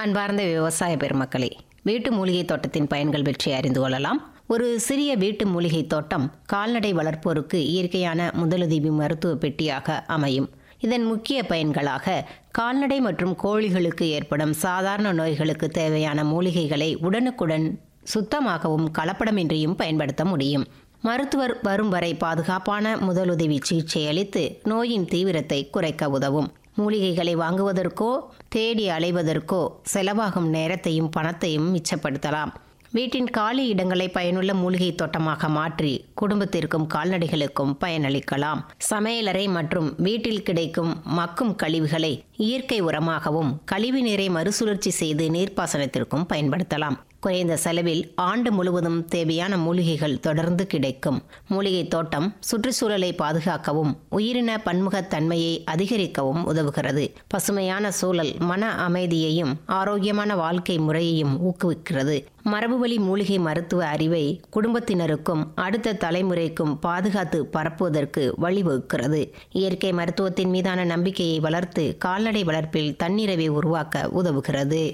அன்பார்ந்த விவசாய பெருமக்களே வீட்டு மூலிகை தோட்டத்தின் பயன்கள் பற்றி அறிந்து கொள்ளலாம் ஒரு சிறிய வீட்டு மூலிகை தோட்டம் கால்நடை வளர்ப்போருக்கு இயற்கையான முதலுதவி மருத்துவ பெட்டியாக அமையும் இதன் முக்கிய பயன்களாக கால்நடை மற்றும் கோழிகளுக்கு ஏற்படும் சாதாரண நோய்களுக்கு தேவையான மூலிகைகளை உடனுக்குடன் சுத்தமாகவும் கலப்படமின்றியும் பயன்படுத்த முடியும் மருத்துவர் வரும் வரை பாதுகாப்பான முதலுதவி சிகிச்சை அளித்து நோயின் தீவிரத்தை குறைக்க உதவும் மூலிகைகளை வாங்குவதற்கோ தேடி அலைவதற்கோ செலவாகும் நேரத்தையும் பணத்தையும் மிச்சப்படுத்தலாம் வீட்டின் காலி இடங்களை பயனுள்ள மூலிகை தோட்டமாக மாற்றி குடும்பத்திற்கும் கால்நடைகளுக்கும் பயனளிக்கலாம் சமையலறை மற்றும் வீட்டில் கிடைக்கும் மக்கும் கழிவுகளை இயற்கை உரமாகவும் கழிவு நீரை மறுசுழற்சி செய்து நீர்ப்பாசனத்திற்கும் பயன்படுத்தலாம் குறைந்த செலவில் ஆண்டு முழுவதும் தேவையான மூலிகைகள் தொடர்ந்து கிடைக்கும் மூலிகை தோட்டம் சுற்றுச்சூழலை பாதுகாக்கவும் உயிரின பன்முகத்தன்மையை அதிகரிக்கவும் உதவுகிறது பசுமையான சூழல் மன அமைதியையும் ஆரோக்கியமான வாழ்க்கை முறையையும் ஊக்குவிக்கிறது மரபுவழி மூலிகை மருத்துவ அறிவை குடும்பத்தினருக்கும் அடுத்த தலைமுறைக்கும் பாதுகாத்து பரப்புவதற்கு வழிவகுக்கிறது இயற்கை மருத்துவத்தின் மீதான நம்பிக்கையை வளர்த்து கால்நடை வளர்ப்பில் தன்னிறைவை உருவாக்க உதவுகிறது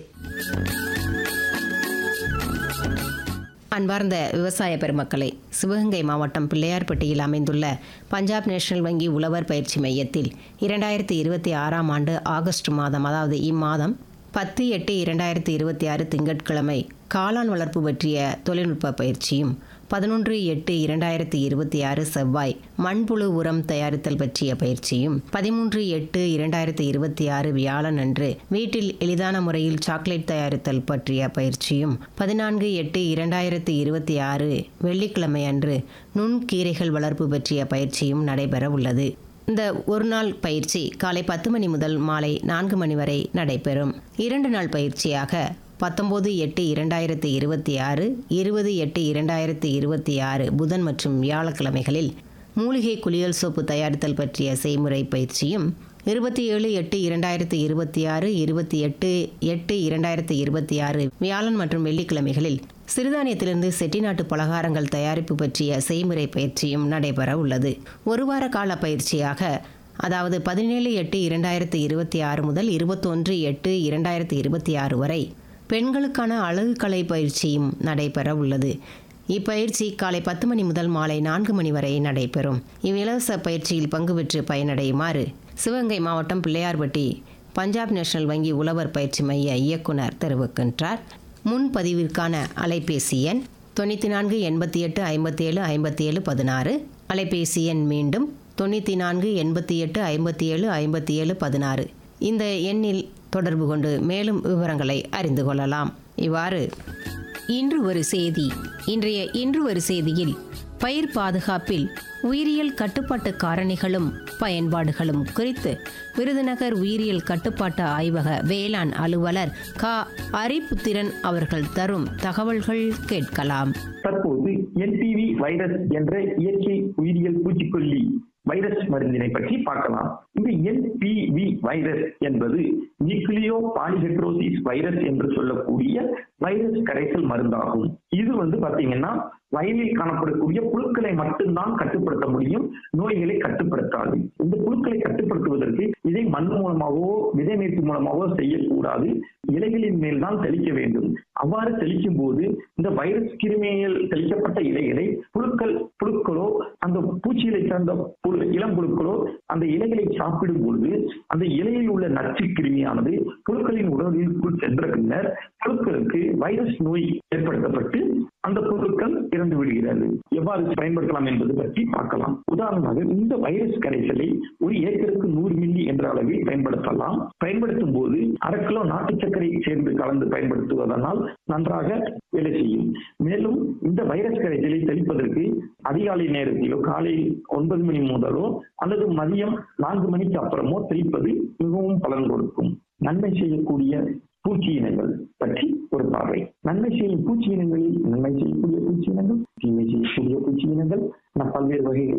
அன்பார்ந்த விவசாய பெருமக்களே சிவகங்கை மாவட்டம் பிள்ளையார்பட்டியில் அமைந்துள்ள பஞ்சாப் நேஷனல் வங்கி உழவர் பயிற்சி மையத்தில் இரண்டாயிரத்தி இருபத்தி ஆறாம் ஆண்டு ஆகஸ்ட் மாதம் அதாவது இம்மாதம் பத்து எட்டு இரண்டாயிரத்தி இருபத்தி ஆறு திங்கட்கிழமை காளான் வளர்ப்பு பற்றிய தொழில்நுட்ப பயிற்சியும் பதினொன்று எட்டு இரண்டாயிரத்தி இருபத்தி ஆறு செவ்வாய் மண்புழு உரம் தயாரித்தல் பற்றிய பயிற்சியும் பதிமூன்று எட்டு இரண்டாயிரத்தி இருபத்தி ஆறு வியாழன் அன்று வீட்டில் எளிதான முறையில் சாக்லேட் தயாரித்தல் பற்றிய பயிற்சியும் பதினான்கு எட்டு இரண்டாயிரத்தி இருபத்தி ஆறு வெள்ளிக்கிழமை அன்று நுண்கீரைகள் வளர்ப்பு பற்றிய பயிற்சியும் நடைபெற உள்ளது இந்த ஒரு நாள் பயிற்சி காலை பத்து மணி முதல் மாலை நான்கு மணி வரை நடைபெறும் இரண்டு நாள் பயிற்சியாக பத்தொம்போது எட்டு இரண்டாயிரத்தி இருபத்தி ஆறு இருபது எட்டு இரண்டாயிரத்தி இருபத்தி ஆறு புதன் மற்றும் வியாழக்கிழமைகளில் மூலிகை குளியல் சோப்பு தயாரித்தல் பற்றிய செய்முறை பயிற்சியும் இருபத்தி ஏழு எட்டு இரண்டாயிரத்தி இருபத்தி ஆறு இருபத்தி எட்டு எட்டு இரண்டாயிரத்தி இருபத்தி ஆறு வியாழன் மற்றும் வெள்ளிக்கிழமைகளில் சிறுதானியத்திலிருந்து செட்டிநாட்டு பலகாரங்கள் தயாரிப்பு பற்றிய செய்முறை பயிற்சியும் நடைபெற உள்ளது ஒரு வார கால பயிற்சியாக அதாவது பதினேழு எட்டு இரண்டாயிரத்தி இருபத்தி ஆறு முதல் இருபத்தொன்று எட்டு இரண்டாயிரத்தி இருபத்தி ஆறு வரை பெண்களுக்கான அழகு கலை பயிற்சியும் நடைபெற உள்ளது இப்பயிற்சி காலை பத்து மணி முதல் மாலை நான்கு மணி வரை நடைபெறும் இவ்விலவச பயிற்சியில் பங்கு பெற்று பயனடையுமாறு சிவகங்கை மாவட்டம் பிள்ளையார்பட்டி பஞ்சாப் நேஷனல் வங்கி உழவர் பயிற்சி மைய இயக்குனர் தெரிவிக்கின்றார் முன்பதிவிற்கான அலைபேசி எண் தொண்ணூற்றி நான்கு எண்பத்தி எட்டு ஐம்பத்தி ஏழு ஐம்பத்தி ஏழு பதினாறு அலைபேசி எண் மீண்டும் தொண்ணூற்றி நான்கு எண்பத்தி எட்டு ஐம்பத்தி ஏழு ஐம்பத்தி ஏழு பதினாறு இந்த எண்ணில் தொடர்பு கொண்டு மேலும் விவரங்களை அறிந்து கொள்ளலாம் இவ்வாறு இன்று ஒரு செய்தி இன்றைய இன்று ஒரு செய்தியில் பயிர் பாதுகாப்பில் உயிரியல் கட்டுப்பாட்டு காரணிகளும் பயன்பாடுகளும் குறித்து விருதுநகர் உயிரியல் கட்டுப்பாட்டு ஆய்வக வேளாண் அலுவலர் க அரிபுத்திரன் அவர்கள் தரும் தகவல்கள் கேட்கலாம் தற்போது என்பிவி வைரஸ் என்ற இயற்கை உயிரியல் பூச்சிக்கொல்லி வைரஸ் மருந்தினை பற்றி பார்க்கலாம் இந்த என்பிவி வைரஸ் என்பது நியூக்ளியோ பாலிஹெட்ரோசிஸ் வைரஸ் என்று சொல்லக்கூடிய வைரஸ் கரைசல் மருந்தாகும் இது வந்து பாத்தீங்கன்னா வயலில் காணப்படக்கூடிய புழுக்களை மட்டும்தான் கட்டுப்படுத்த முடியும் நோய்களை கட்டுப்படுத்தாது இந்த புழுக்களை கட்டுப்படுத்துவதற்கு இதை மண் மூலமாகவோ விதை நீர்த்து மூலமாகவோ செய்யக்கூடாது இலைகளின் மேல் தான் தெளிக்க வேண்டும் அவ்வாறு தெளிக்கும் போது இந்த வைரஸ் கிருமிகள் தெளிக்கப்பட்ட இலைகளை புழுக்கள் புழுக்களோ அந்த பூச்சிகளை சார்ந்த புழு இளம் புழுக்களோ அந்த இலைகளை சாப்பிடும் பொழுது அந்த இலையில் உள்ள நச்சு கிருமியானது புழுக்களின் உடலிற்குள் சென்ற பின்னர் புழுக்களுக்கு வைரஸ் நோய் ஏற்படுத்தப்பட்டு அந்த பொருட்கள் இறந்து விடுகிறது எவ்வாறு பயன்படுத்தலாம் என்பது பற்றி பார்க்கலாம் உதாரணமாக இந்த வைரஸ் கரைசலை ஒரு ஏக்கருக்கு நூறு மில்லி என்ற அளவில் பயன்படுத்தலாம் பயன்படுத்தும் போது அரை கிலோ நாட்டு சர்க்கரை சேர்ந்து கலந்து பயன்படுத்துவதனால் நன்றாக வேலை செய்யும் மேலும் இந்த வைரஸ் கரைசலை தெளிப்பதற்கு அதிகாலை நேரத்திலோ காலை ஒன்பது மணி முதலோ அல்லது மதியம் நான்கு மணிக்கு அப்புறமோ தெளிப்பது மிகவும் பலன் கொடுக்கும் நன்மை செய்யக்கூடிய பூச்சி இனங்கள் பற்றி ஒரு பார்வை நன்மை செய்யும் பூச்சி இனங்களில் நன்மை செய்யக்கூடிய பூச்சி இனங்கள் தீமை செய்யக்கூடிய பூச்சி இனங்கள் பல்வேறு வகைகள்